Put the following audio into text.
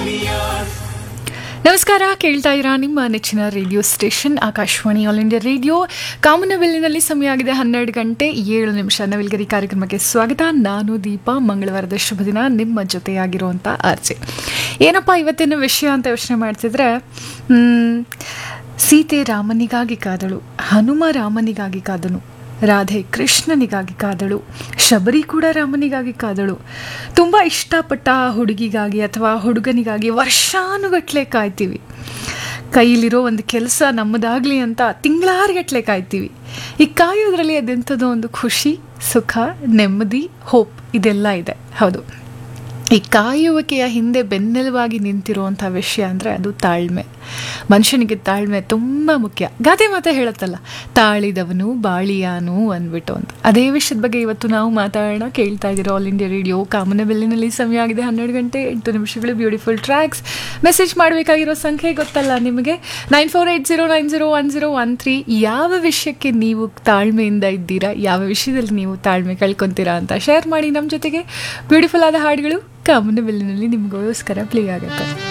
ನಮಸ್ಕಾರ ಕೇಳ್ತಾ ಇರಾ ನಿಮ್ಮ ನೆಚ್ಚಿನ radio station Akashvani All India Radio ಕಾಮನವೆಲ್ಲಿನಲ್ಲಿ ಸಮಯ ಆಗಿದೆ ಹನ್ನೆರಡು ಗಂಟೆ ಏಳು ನಿಮಿಷ ನವಿಲ್ಗರಿ ಕಾರ್ಯಕ್ರಮಕ್ಕೆ ಸ್ವಾಗತ ನಾನು ದೀಪಾ ಮಂಗಳವಾರದ ಶುಭ ದಿನ ನಿಮ್ಮ ಜೊತೆಯಾಗಿರುವಂಥ ಆರ್ಜೆ ಏನಪ್ಪ ಇವತ್ತಿನ ವಿಷಯ ಅಂತ ಯೋಚನೆ ಮಾಡ್ತಿದ್ರೆ ಮ್, ಸೀತೆ ರಾಮನಿಗಾಗಿ ಕಾದಳು ಹನುಮ ರಾಮನಿಗಾಗಿ ಕಾದನು ರಾಧೆ ಕೃಷ್ಣನಿಗಾಗಿ ಕಾದಳು ಶಬರಿ ಕೂಡ ರಾಮನಿಗಾಗಿ ಕಾದಳು ತುಂಬ ಇಷ್ಟಪಟ್ಟ ಹುಡುಗಿಗಾಗಿ ಅಥವಾ ಹುಡುಗನಿಗಾಗಿ ವರ್ಷಾನುಗಟ್ಲೆ ಕಾಯ್ತೀವಿ ಕೈಲಿರೋ ಒಂದು ಕೆಲಸ ನಮ್ಮದಾಗಲಿ ಅಂತ ತಿಂಗಳಾರ್ಗಟ್ಲೆ ಕಾಯ್ತೀವಿ ಈ ಕಾಯೋದ್ರಲ್ಲಿ ಅದೆಂಥದೋ ಒಂದು ಖುಷಿ ಸುಖ ನೆಮ್ಮದಿ ಹೋಪ್ ಇದೆಲ್ಲ ಇದೆ ಹೌದು ಈ ಕಾಯುವಿಕೆಯ ಹಿಂದೆ ಬೆನ್ನೆಲುವಾಗಿ ನಿಂತಿರುವಂಥ ವಿಷಯ ಅಂದರೆ ಅದು ತಾಳ್ಮೆ ಮನುಷ್ಯನಿಗೆ ತಾಳ್ಮೆ ತುಂಬ ಮುಖ್ಯ ಗಾದೆ ಮಾತೆ ಹೇಳುತ್ತಲ್ಲ ತಾಳಿದವನು ಬಾಳಿಯಾನು ಅಂದ್ಬಿಟ್ಟು ಅಂತ ಅದೇ ವಿಷಯದ ಬಗ್ಗೆ ಇವತ್ತು ನಾವು ಮಾತಾಡೋಣ ಕೇಳ್ತಾ ಇದ್ದೀರೋ ಆಲ್ ಇಂಡಿಯಾ ರೇಡಿಯೋ ಕಾಮನಬೆಲ್ಲಿನಲ್ಲಿ ಸಮಯ ಆಗಿದೆ ಹನ್ನೆರಡು ಗಂಟೆ ಎಂಟು ನಿಮಿಷಗಳು ಬ್ಯೂಟಿಫುಲ್ ಟ್ರ್ಯಾಕ್ಸ್ ಮೆಸೇಜ್ ಮಾಡಬೇಕಾಗಿರೋ ಸಂಖ್ಯೆ ಗೊತ್ತಲ್ಲ ನಿಮಗೆ nine four eight zero nine zero one zero one three ಯಾವ ವಿಷಯಕ್ಕೆ ನೀವು ತಾಳ್ಮೆಯಿಂದ ಇದ್ದೀರಾ ಯಾವ ವಿಷಯದಲ್ಲಿ ನೀವು ತಾಳ್ಮೆ ಕಳ್ಕೊತೀರಾ ಅಂತ ಶೇರ್ ಮಾಡಿ ನಮ್ಮ ಜೊತೆಗೆ ಬ್ಯೂಟಿಫುಲ್ ಆದ ಹಾಡುಗಳು ಕಾಮನಬೆಲ್ಲಿನಲ್ಲಿ ನಿಮಗೋಸ್ಕರ ಪ್ಲೇ ಆಗುತ್ತೆ